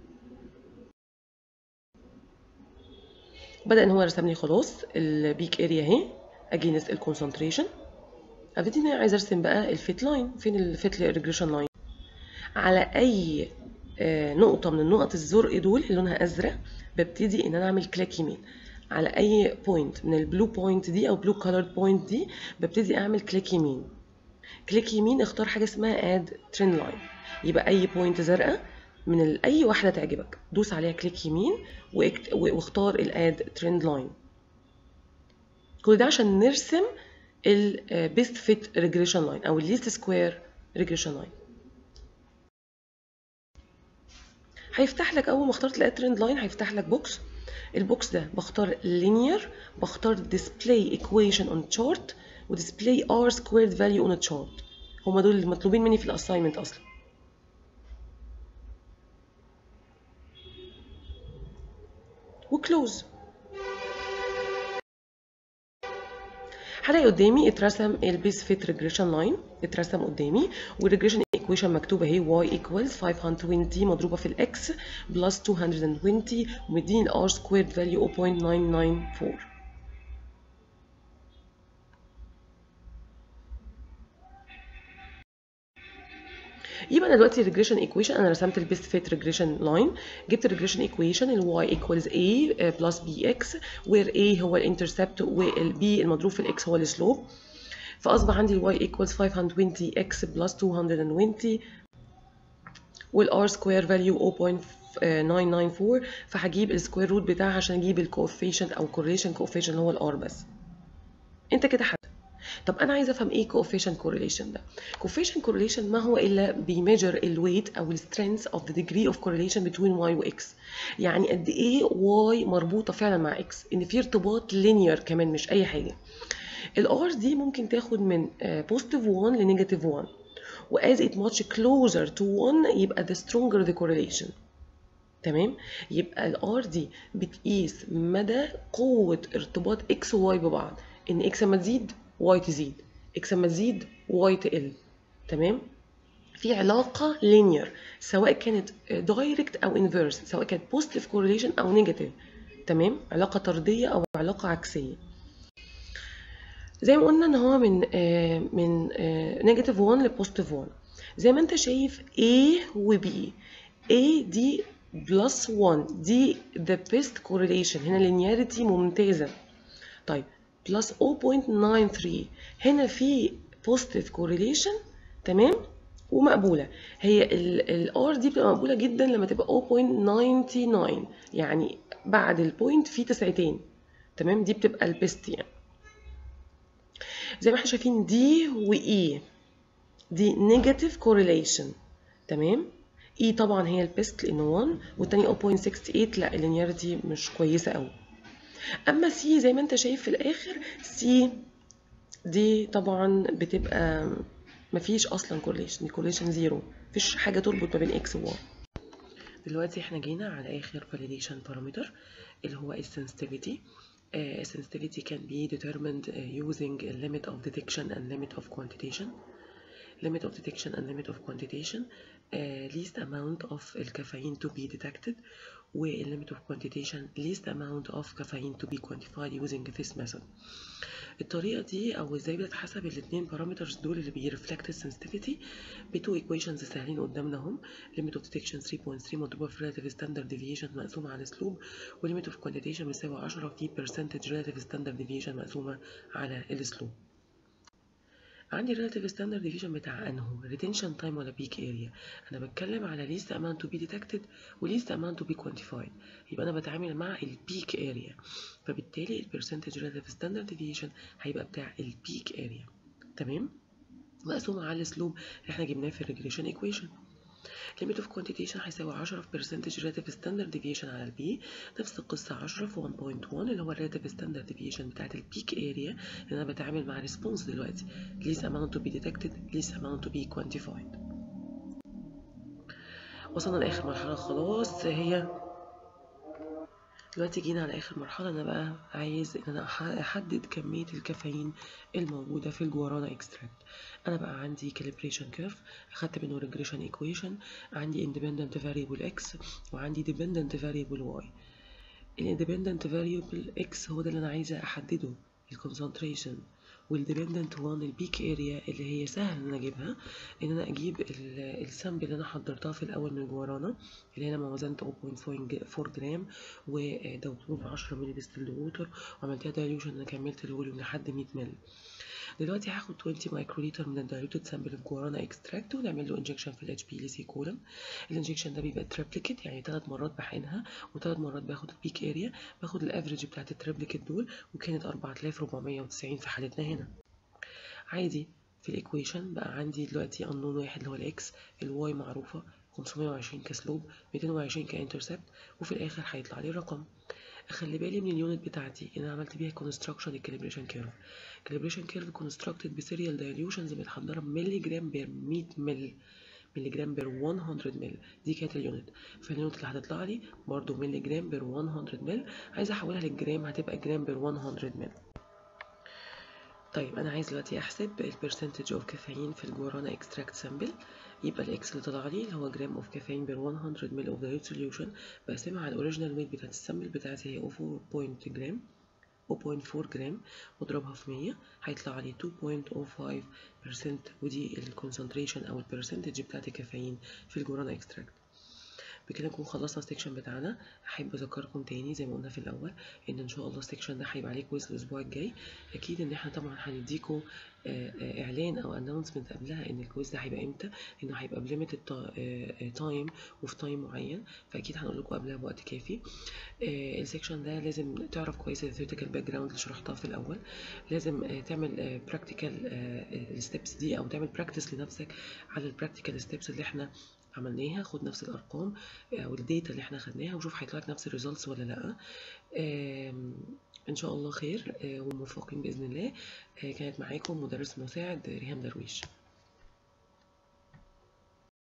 بدأ ان هو رسم لي خلاص البيك اريا اهي اجينست الكونسنتريشن ابتدي ان انا عايزه ارسم بقى الفيت لاين فين الفيت ريجريشن لاين على اي آه نقطه من النقط الزرق دول اللي لونها ازرق ببتدي ان انا اعمل كليك يمين على اي بوينت من البلو بوينت دي او بلو كولرد بوينت دي ببتدي اعمل كليك يمين كليك يمين اختار حاجه اسمها اد ترند لاين يبقى اي بوينت زرقاء من اي واحده تعجبك دوس عليها كليك يمين واختار الاد ترند لاين كل ده عشان نرسم البيست فيت ريجريشن لاين او الليست سكوير ريجريشن لاين هيفتح لك اول ما اخترت لقيت ترند لاين هيفتح لك بوكس البوكس ده بختار linear بختار display equation on chart و display r squared value on a chart هما دول المطلوبين مني في الاساينمنت اصلا وكلوز هلاقي قدامي اترسم البيس فيت ريجريشن لاين اترسم قدامي والريجريشن ايكويشن مكتوبه اهي y equals 520 مضروبه في الاكس بلس 220 ومديني الار سكويرد فاليو 0.994 يبقى انا دلوقتي الريجريشن ايكويشن انا رسمت البيست فيت ريجريشن لاين جبت الريجريشن ايكويشن ال y equals a بلس bx where a هو الانترسبت وال b المضروب في الاكس هو السلوب فاصبح عندي ال y equals 520x plus 220 وال r square value 0.994 فهجيب السكوير روت بتاعها عشان اجيب الكوفيشنت او correlation coefficient اللي هو الار بس انت كده حد طب انا عايزه افهم ايه coefficient correlation ده coefficient correlation ما هو الا بيميجر الويت او السترينث of the degree of correlation between y و x يعني قد ايه y مربوطه فعلا مع x ان في ارتباط linear كمان مش اي حاجه الار دي ممكن تاخد من بوزيتيف 1 لنيجاتيف 1 واز ات ماتش closer to 1 يبقى the stronger the correlation تمام يبقى الار دي بتقيس مدى قوه ارتباط x و y ببعض ان x اما تزيد y تزيد x اما تزيد y تقل تمام في علاقة linear سواء كانت direct أو inverse سواء كانت positive correlation أو negative تمام علاقة طردية أو علاقة عكسية زي ما قلنا ان هو من آه من نيجاتيف 1 لبوزيتيف 1 زي ما انت شايف A و B A دي بلس 1 دي the best correlation هنا linearity ممتازة طيب بلس 0.93 هنا في positive correlation تمام ومقبولة هي ال R دي بتبقى مقبولة جدا لما تبقى 0.99 يعني بعد البوينت في تسعتين تمام دي بتبقى البيست يعني زي ما احنا شايفين دي و E دي negative correlation تمام E طبعا هي البيست لانه 1 والتاني 0.68 لا اللينياريتي مش كويسة قوي اما C زي ما انت شايف في الاخر C دي طبعا بتبقى مفيش اصلا correlation دي correlation زيرو مفيش حاجة تربط ما بين X و Y دلوقتي احنا جينا على اخر validation parameter اللي هو الsensitivity Uh, sensitivity can be determined uh, using a limit of detection and limit of quantitation. Limit of detection and limit of quantitation uh, least amount of الكافيين to be detected و limit of quantitation least amount of caffeine to be quantified using this method. الطريقة دي أو ازاي بتتحسب الاتنين parameters دول اللي بيرفلكت السنسيتيفيتي بتو equations سهلين قدامنا هم limit of detection 3.3 مضروبة في relative standard deviation مقسومة على السلوب و limit of quantitation بيساوي 10 في percentage relative standard deviation مقسومة على السلوب عندي relative standard deviation بتاع انه retention time ولا peak area انا بتكلم على least amount to be detected و least amount to be quantified يبقى انا بتعامل مع ال peak area فبالتالي ال percentage relative standard deviation هيبقى بتاع ال peak area تمام مقسومة على السلوب اللي احنا جبناه في الريجريشن equation limit of quantitation هيساوي 10 في percentage relative standard deviation على البي نفس القصة 10 في 1.1 اللي هو relative standard deviation بتاعت البيك area اللي أنا بتعامل مع response دلوقتي least amount to be detected least amount to be quantified وصلنا لآخر مرحلة خلاص هي دلوقتي جينا على اخر مرحله انا بقى عايز ان انا احدد كميه الكافيين الموجوده في الجوارانا اكستراكت انا بقى عندي كاليبريشن كيرف اخدت منه ريجريشن ايكويشن عندي اندبندنت فاريبل اكس وعندي ديبندنت فاريبل واي الاندبندنت فاريبل اكس هو ده اللي انا عايزه احدده الكونسنتريشن والديبندنت 1 البيك اريا اللي هي سهل ان انا اجيبها ان انا اجيب السامبل اللي انا حضرتها في الاول من جوارانا اللي هنا موازنة 0.4 جرام ودوبته في 10 مللي ديستيلد ووتر وعملتها دايلوشن انا كملت الفوليوم لحد 100 مللي دلوقتي هاخد 20 مايكروليتر من الدايلوتد سامبل اوف جوارانا اكستراكت ونعمل له انجكشن في الاتش بي ال سي كولم الانجكشن ده بيبقى تريبليكيت يعني ثلاث مرات بحقنها وثلاث مرات باخد البيك اريا باخد الافريج بتاعت التريبليكيت دول وكانت 4490 في حالتنا هنا عادي في الايكويشن بقى عندي دلوقتي unknown واحد اللي هو الاكس الواي معروفه 520 كسلوب 220 كانترسبت وفي الاخر هيطلع لي رقم اخلي بالي من اليونت بتاعتي انا عملت بيها كونستراكشن الكاليبريشن كيرف الكاليبريشن كيرف كونستراكتد بسيريال دايليوشنز متحضره بملي جرام بير 100 مل ملي جرام بير 100 مل دي كانت اليونت فاليونت اللي هتطلع لي برضو ملي جرام بير 100 مل عايزه احولها للجرام هتبقى جرام بير 100 مل طيب انا عايز دلوقتي احسب البرسنتج اوف كافيين في الجورانا اكستراكت سامبل يبقى الاكس اللي طلع لي اللي هو جرام اوف كافيين بير 100 مل اوف دايلوت سوليوشن بقسمها على الاوريجينال ويت بتاعت السامبل بتاعتي هي 0.4 جرام 0.4 جرام واضربها في 100 هيطلع لي 2.05% ودي الكونسنتريشن او البرسنتج بتاعت الكافيين في الجورانا اكستراكت بكده نكون خلصنا السكشن بتاعنا احب اذكركم تاني زي ما قلنا في الاول ان ان شاء الله السكشن ده هيبقى عليه كويز الاسبوع الجاي اكيد ان احنا طبعا هنديكم اعلان او اناونسمنت قبلها ان الكويز ده هيبقى امتى انه هيبقى بليميتد تايم وفي تايم معين فاكيد هنقول لكم قبلها بوقت كافي السكشن ده لازم تعرف كويس الثيوريتيكال باك جراوند اللي شرحتها في الاول لازم تعمل براكتيكال الستبس دي او تعمل براكتس لنفسك على البراكتيكال ستبس اللي احنا عملناها خد نفس الارقام او الداتا اللي احنا خدناها وشوف هيطلع لك نفس الريزلتس ولا لا ان شاء الله خير وموفقين باذن الله كانت معاكم مدرس مساعد ريهام درويش